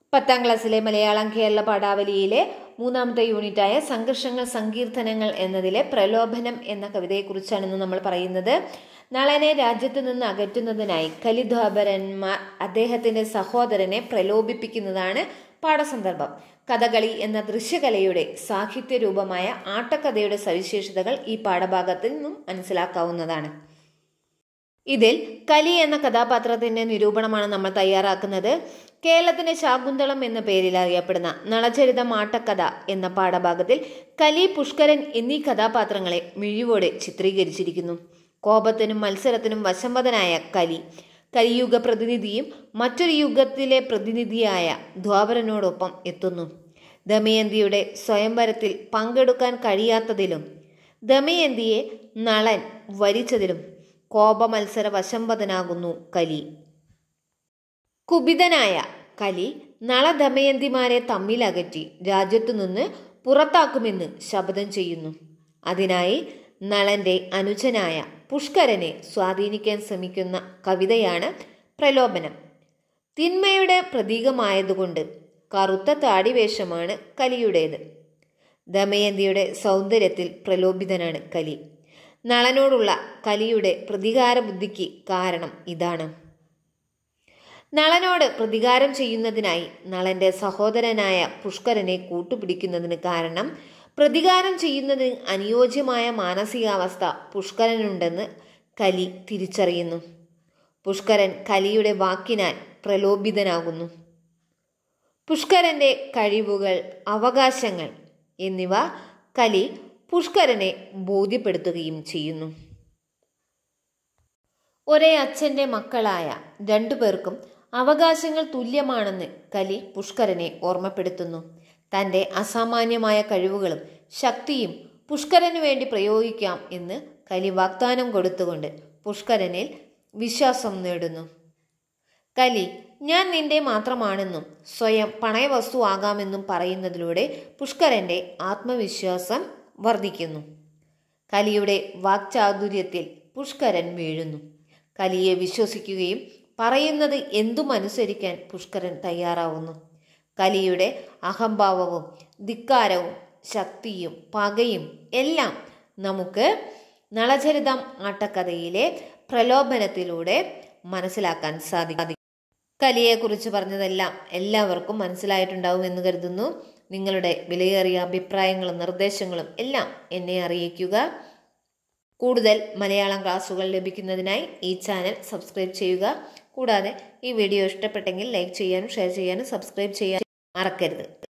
പത്താം ക്ലാസ്സിലെ മലയാളം കേരള പാഠാവലിയിലെ മൂന്നാമത്തെ യൂണിറ്റായ സംഘർഷങ്ങൾ സങ്കീർത്തനങ്ങൾ എന്നതിലെ പ്രലോഭനം എന്ന കവിതയെക്കുറിച്ചാണ് ഇന്ന് നമ്മൾ പറയുന്നത് നളനെ രാജ്യത്തു നിന്ന് അകറ്റുന്നതിനായി കലിദ്വാപരന്മാർ അദ്ദേഹത്തിന്റെ സഹോദരനെ പ്രലോഭിപ്പിക്കുന്നതാണ് പാഠസന്ദർഭം കഥകളി എന്ന ദൃശ്യകലയുടെ സാഹിത്യ രൂപമായ ആട്ടക്കഥയുടെ സവിശേഷതകൾ ഈ പാഠഭാഗത്തിൽ നിന്നും മനസ്സിലാക്കാവുന്നതാണ് ഇതിൽ കലി എന്ന കഥാപാത്രത്തിന്റെ നിരൂപണമാണ് നമ്മൾ തയ്യാറാക്കുന്നത് കേരളത്തിന്റെ ശാകുന്തളം എന്ന പേരിൽ അറിയപ്പെടുന്ന നളചരിതം ആട്ടക്കഥ എന്ന പാഠഭാഗത്തിൽ കലി പുഷ്കരൻ എന്നീ കഥാപാത്രങ്ങളെ മിഴിവോടെ ചിത്രീകരിച്ചിരിക്കുന്നു കോപത്തിനും മത്സരത്തിനും വശംവദനായ കലി കലിയുഗ പ്രതിനിധിയും മറ്റൊരു യുഗത്തിലെ പ്രതിനിധിയായ ദ്വാപരനോടൊപ്പം എത്തുന്നു ദമയന്തിയുടെ സ്വയംവരത്തിൽ പങ്കെടുക്കാൻ കഴിയാത്തതിലും ദമയന്തിയെ നളൻ വരിച്ചതിലും കോപമത്സര വശംവദനാകുന്നു കലി കുപിതനായ കലി നളദമയന്തിമാരെ തമ്മിലകറ്റി രാജ്യത്തു നിന്ന് പുറത്താക്കുമെന്ന് ശപഥം ചെയ്യുന്നു അതിനായി നളന്റെ അനുജനായ പുഷ്കരനെ സ്വാധീനിക്കാൻ ശ്രമിക്കുന്ന കവിതയാണ് പ്രലോഭനം തിന്മയുടെ പ്രതീകമായതുകൊണ്ട് കറുത്ത താടിവേഷമാണ് കലിയുടേത് ദമയന്തിയുടെ സൗന്ദര്യത്തിൽ പ്രലോഭിതനാണ് കലി നളനോടുള്ള കലിയുടെ പ്രതികാര ബുദ്ധിക്ക് കാരണം ഇതാണ് നളനോട് പ്രതികാരം ചെയ്യുന്നതിനായി നളന്റെ സഹോദരനായ പുഷ്കരനെ കൂട്ടുപിടിക്കുന്നതിന് കാരണം പ്രതികാരം ചെയ്യുന്നതിന് അനുയോജ്യമായ മാനസികാവസ്ഥ പുഷ്കരനുണ്ടെന്ന് കലി തിരിച്ചറിയുന്നു പുഷ്കരൻ കലിയുടെ വാക്കിനാൽ പ്രലോഭിതനാകുന്നു പുഷ്കരന്റെ കഴിവുകൾ അവകാശങ്ങൾ എന്നിവ കലി പുഷ്കരനെ ബോധ്യപ്പെടുത്തുകയും ചെയ്യുന്നു ഒരേ അച്ഛന്റെ മക്കളായ രണ്ടുപേർക്കും അവകാശങ്ങൾ തുല്യമാണെന്ന് കലി പുഷ്കരനെ ഓർമ്മപ്പെടുത്തുന്നു തൻ്റെ അസാമാന്യമായ കഴിവുകളും ശക്തിയും പുഷ്കരന് വേണ്ടി പ്രയോഗിക്കാം എന്ന് കലി വാഗ്ദാനം കൊടുത്തുകൊണ്ട് പുഷ്കരനിൽ വിശ്വാസം നേടുന്നു കലി ഞാൻ നിന്റെ മാത്രമാണെന്നും സ്വയം പണയവസ്തു ആകാമെന്നും പറയുന്നതിലൂടെ പുഷ്കരന്റെ ആത്മവിശ്വാസം വർദ്ധിക്കുന്നു കലിയുടെ വാക്ചാതുര്യത്തിൽ പുഷ്കരൻ വീഴുന്നു കലിയെ വിശ്വസിക്കുകയും പറയുന്നത് എന്തും അനുസരിക്കാൻ പുഷ്കരൻ തയ്യാറാവുന്നു കലിയുടെ അഹംഭാവവും ധിക്കാരവും ശക്തിയും പകയും എല്ലാം നമുക്ക് നളചരിതം ആട്ടക്കഥയിലെ പ്രലോഭനത്തിലൂടെ മനസ്സിലാക്കാൻ സാധിക്കും കലിയെക്കുറിച്ച് പറഞ്ഞതെല്ലാം എല്ലാവർക്കും മനസ്സിലായിട്ടുണ്ടാവും എന്ന് കരുതുന്നു നിങ്ങളുടെ വിലയേറിയ അഭിപ്രായങ്ങളും നിർദ്ദേശങ്ങളും എല്ലാം എന്നെ അറിയിക്കുക കൂടുതൽ മലയാളം ക്ലാസ്സുകൾ ലഭിക്കുന്നതിനായി ഈ ചാനൽ സബ്സ്ക്രൈബ് ചെയ്യുക കൂടാതെ ഈ വീഡിയോ ഇഷ്ടപ്പെട്ടെങ്കിൽ ലൈക്ക് ചെയ്യാനും ഷെയർ ചെയ്യാനും സബ്സ്ക്രൈബ് ചെയ്യാനും മറക്കരുത്